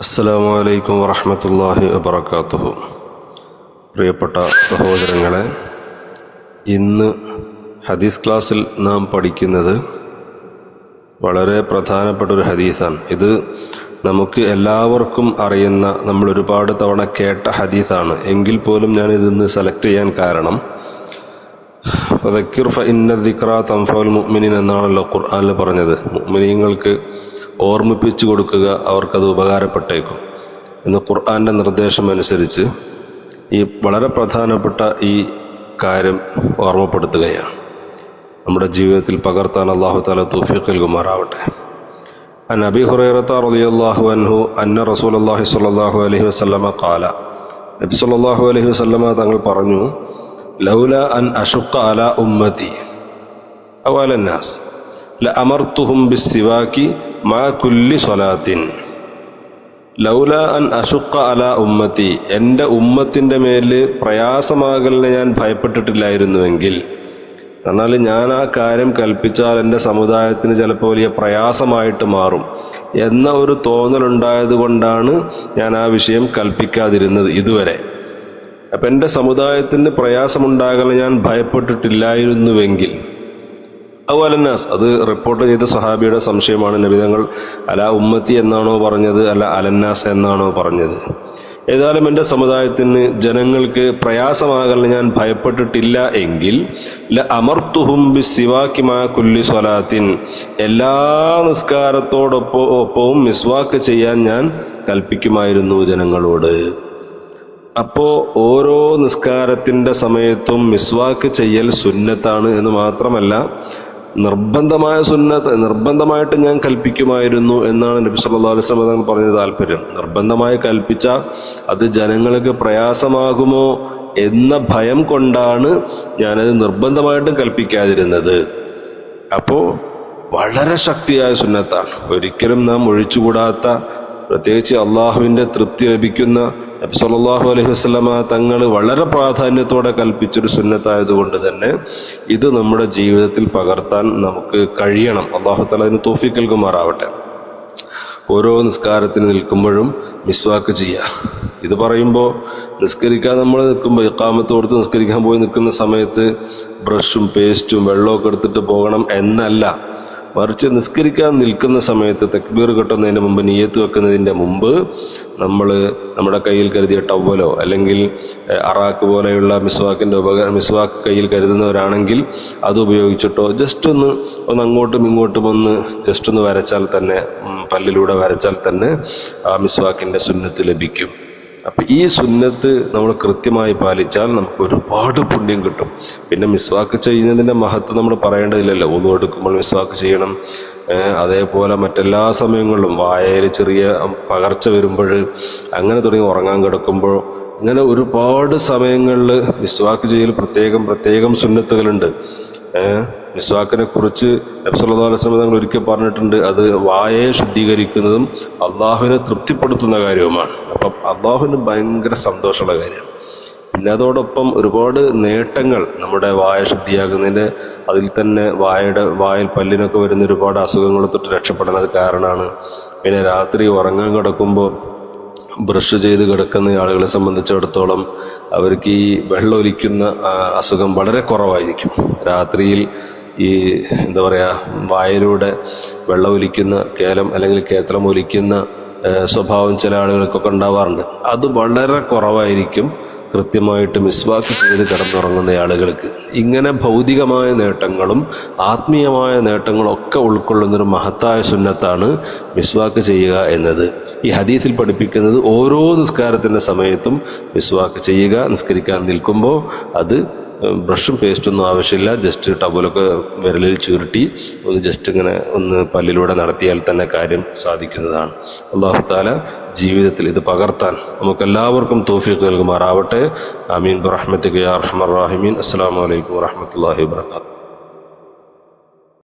അസ്സലാമു അലൈക്കും വറഹമത്തല്ലാഹി വബർക്കാത്തുഹു പ്രിയപ്പെട്ട സഹോദരങ്ങളെ ഇന്ന് ഹദീസ് ക്ലാസ്സിൽ നാം പഠിക്കുന്നത് വളരെ പ്രധാനപ്പെട്ട ഒരു ഹദീസാണ് ഇത് നമുക്ക് എല്ലാവർക്കും അറിയുന്ന നമ്മൾ ഒരുപാട് തവണ കേട്ട ഹദീസാണ് എങ്കിൽ പോലും ഞാൻ ഇതിന്ന് സെലക്ട് ചെയ്യാൻ കാരണം ഫദക്കിർ ഫ ഇന്ന ദിക്ര തംഫൽ മുഅ്മിനീൻ എന്നാണല്ലോ ഖുർആനിൽ പറഞ്ഞത് മുഅ്മിനീങ്ങൾക്ക് ഓർമ്മിപ്പിച്ചു കൊടുക്കുക അവർക്കത് ഉപകാരപ്പെട്ടേക്കും എന്ന് ഖുർആന്റെ നിർദ്ദേശം അനുസരിച്ച് ഈ വളരെ പ്രധാനപ്പെട്ട ഈ കാര്യം ഓർമ്മപ്പെടുത്തുകയാണ് നമ്മുടെ ജീവിതത്തിൽ പകർത്താൻ അള്ളാഹു താല തൗഫീഖ് നൽകുമാറാവട്ടെ عن أبي هريرة رضي الله عنه أن رسول الله صلى الله عليه وسلم قال നബി സല്ലല്ലാഹു അലൈഹി വസല്ലമ തങ്ങൾ പറഞ്ഞു ലൗല അൻ അഷുക്ക അല ഉമ്മതി അവലന്നാസ് ലഅമർത്തുഹും ബിസ്സിവാക്കി മാ കുല്ലി സ്വലാത്തിൻ ലൗല അൻ അഷുക്ക അല ഉമ്മത്തി എൻ്റെ ഉമ്മത്തിൻ്റെ മേല് പ്രയാസമാകലിനെ ഞാൻ ഭയപ്പെട്ടിട്ടില്ലായിരുന്നുവെങ്കിൽ എന്നാൽ ഞാൻ ആ കാര്യം കൽപ്പിച്ചാൽ എൻ്റെ സമുദായത്തിന് ചിലപ്പോൾ വലിയ പ്രയാസമായിട്ട് മാറും എന്ന ഒരു തോന്നലുണ്ടായത് കൊണ്ടാണ് ഞാൻ ആ വിഷയം കൽപ്പിക്കാതിരുന്നത് ഇതുവരെ അപ്പം എൻ്റെ സമുദായത്തിന് പ്രയാസമുണ്ടാകൽ ഞാൻ ഭയപ്പെട്ടിട്ടില്ലായിരുന്നുവെങ്കിൽ അതുപോലെന്നാസ് അത് റിപ്പോർട്ട് ചെയ്ത സഹാബിയുടെ സംശയമാണ് നബിതങ്ങൾ അല ഉമ്മത്തി എന്നാണോ പറഞ്ഞത് അല്ല അലന്നാസ് എന്നാണോ പറഞ്ഞത് ഏതായാലും എൻ്റെ സമുദായത്തിന് ജനങ്ങൾക്ക് പ്രയാസമാകൽ ഞാൻ ഭയപ്പെട്ടിട്ടില്ല എങ്കിൽ ല അമർത്തുഹും ബി സിവാക്കിമാ കുല്ലി സ്വലാത്തിൻ എല്ലാ നിസ്കാരത്തോടൊപ്പം ഒപ്പവും മിസ്വാക്ക് ചെയ്യാൻ ഞാൻ കൽപ്പിക്കുമായിരുന്നു ജനങ്ങളോട് അപ്പോ ഓരോ നിസ്കാരത്തിന്റെ സമയത്തും മിസ്വാക്ക് ചെയ്യൽ സുന്നത്താണ് എന്ന് മാത്രമല്ല നിർബന്ധമായ സുന്നത്ത് നിർബന്ധമായിട്ട് ഞാൻ കൽപ്പിക്കുമായിരുന്നു എന്നാണ് നബി സല്ലല്ലാഹു അലൈഹി വസല്ലം തങ്ങൾ പറഞ്ഞ താല്പര്യം നിർബന്ധമായി കൽപ്പിച്ച അത് ജനങ്ങൾക്ക് പ്രയാസമാകുമോ എന്ന ഭയം കൊണ്ടാണ് ഞാനത് നിർബന്ധമായിട്ടും കൽപ്പിക്കാതിരുന്നത് അപ്പോ വളരെ ശക്തിയായ സുന്നത്താണ് ഒരിക്കലും നാം ഒഴിച്ചുകൂടാത്ത പ്രത്യേകിച്ച് അള്ളാഹുവിന്റെ തൃപ്തി ലഭിക്കുന്ന നബി സല്ലല്ലാഹു അലൈഹി വസല്ലമ തങ്ങൾ വളരെ പ്രാധാന്യത്തോടെ കൽപ്പിച്ചൊരു സുന്നത്തായതുകൊണ്ട് തന്നെ ഇത് നമ്മുടെ ജീവിതത്തിൽ പകർത്താൻ നമുക്ക് കഴിയണം അള്ളാഹു തല അതിന് തോഫിക്ക് നൽകുമാറാവട്ടെ ഓരോ നിസ്കാരത്തിന് നിൽക്കുമ്പോഴും മിസ്വാക്ക് ചെയ്യുക ഇത് പറയുമ്പോൾ നിസ്കരിക്കാൻ നമ്മൾ നിൽക്കുമ്പോൾ ഇക്കാമത്ത് കൊടുത്ത് നിസ്കരിക്കാൻ പോയി നിൽക്കുന്ന സമയത്ത് ബ്രഷും പേസ്റ്റും വെള്ളമൊക്കെ എടുത്തിട്ട് പോകണം എന്നല്ല മറിച്ച് നിസ്കരിക്കാൻ നിൽക്കുന്ന സമയത്ത് തക്ബീർ കെട്ടുന്നതിന് മുമ്പ് നീയത്ത് വെക്കുന്നതിൻ്റെ മുമ്പ് നമ്മൾ നമ്മുടെ കയ്യിൽ കരുതിയ ടവലോ അല്ലെങ്കിൽ അറാക്ക് പോലെയുള്ള മിസ്വാക്കിൻ്റെ ഉപകരണം മിസ്വാക്ക് കയ്യിൽ കരുതുന്നവരാണെങ്കിൽ അത് ഉപയോഗിച്ചിട്ടോ ജസ്റ്റ് ഒന്ന് ഒന്ന് അങ്ങോട്ടും ഇങ്ങോട്ടും ഒന്ന് ജസ്റ്റ് ഒന്ന് വരച്ചാൽ തന്നെ പല്ലിലൂടെ വരച്ചാൽ തന്നെ ആ മിസ്വാക്കിൻ്റെ സുന്നത്ത് ലഭിക്കും അപ്പൊ ഈ സുന്നത്ത് നമ്മൾ കൃത്യമായി പാലിച്ചാൽ നമുക്ക് ഒരുപാട് പുണ്യം കിട്ടും പിന്നെ മിസ്വാക്ക് ചെയ്യുന്നതിന്റെ മഹത്വം നമ്മൾ പറയേണ്ടതില്ലല്ലോ ഒന്നു എടുക്കുമ്പോൾ മിസ്വാക്ക് ചെയ്യണം അതേപോലെ മറ്റെല്ലാ സമയങ്ങളിലും വായയിൽ ചെറിയ പകർച്ച വരുമ്പോൾ അങ്ങനെ തുടങ്ങി ഉറങ്ങാൻ കിടക്കുമ്പോൾ ഇങ്ങനെ ഒരുപാട് സമയങ്ങളിൽ മിസ്വാക്ക് ചെയ്യൽ പ്രത്യേകം പ്രത്യേകം സുന്നത്തുകളുണ്ട് മിസ്വാക്കിനെ കുറിച്ച് നബ്സല്ലാസ്ലം തങ്ങൾ ഒരിക്കൽ പറഞ്ഞിട്ടുണ്ട് അത് വായയെ ശുദ്ധീകരിക്കുന്നതും അള്ളാഹുവിനെ തൃപ്തിപ്പെടുത്തുന്ന കാര്യവുമാണ് അപ്പം അള്ളാഹുവിന് ഭയങ്കര സന്തോഷമുള്ള കാര്യമാണ് പിന്നെ അതോടൊപ്പം ഒരുപാട് നേട്ടങ്ങൾ നമ്മുടെ വായ ശുദ്ധിയാകുന്നതിൻ്റെ അതിൽ തന്നെ വായയുടെ വായിൽ പല്ലിനൊക്കെ വരുന്ന ഒരുപാട് അസുഖങ്ങൾ തൊട്ട് രക്ഷപ്പെടാൻ അത് കാരണമാണ് പിന്നെ രാത്രി ഉറങ്ങാൻ കിടക്കുമ്പോൾ ബ്രഷ് ചെയ്ത് കിടക്കുന്ന ആളുകളെ സംബന്ധിച്ചിടത്തോളം അവർക്ക് ഈ വെള്ളം ഒലിക്കുന്ന അസുഖം വളരെ കുറവായിരിക്കും രാത്രിയിൽ ഈ എന്താ പറയുക വായയിലൂടെ വെള്ളം ഒലിക്കുന്ന കേലം അല്ലെങ്കിൽ കേത്രം ഒലിക്കുന്ന സ്വഭാവം ചില ആളുകൾക്കൊക്കെ ഉണ്ടാവാറുണ്ട് അത് വളരെ കുറവായിരിക്കും കൃത്യമായിട്ട് മിസ്വാക്ക് ചെയ്ത് കിടന്നുറങ്ങുന്ന ആളുകൾക്ക് ഇങ്ങനെ ഭൗതികമായ നേട്ടങ്ങളും ആത്മീയമായ നേട്ടങ്ങളും ഒക്കെ ഉൾക്കൊള്ളുന്നൊരു മഹത്തായ സുന്നത്താണ് മിസ്വാക്ക് ചെയ്യുക എന്നത് ഈ ഹദീസിൽ പഠിപ്പിക്കുന്നത് ഓരോ നിസ്കാരത്തിൻ്റെ സമയത്തും മിസ്വാക്ക് ചെയ്യുക നിസ്കരിക്കാൻ നിൽക്കുമ്പോൾ അത് ബ്രഷും പേസ്റ്റൊന്നും ആവശ്യമില്ല ജസ്റ്റ് ടബലൊക്കെ വിരലിൽ ചുരുട്ടി ഒന്ന് ജസ്റ്റ് ഇങ്ങനെ ഒന്ന് പല്ലിലൂടെ നടത്തിയാൽ തന്നെ കാര്യം സാധിക്കുന്നതാണ് അള്ളാഹു താല ജീവിതത്തിൽ ഇത് പകർത്താൻ നമുക്കെല്ലാവർക്കും തോഫീക്ക് നൽകുമാറാവട്ടെ അമീൻ ബറഹ്മത്തിക്ക് യാ റഹ്മർ റാഹിമീൻ അസ്സാം വലൈക്കും വാഹമത്തല്ലാഹി വാത്തു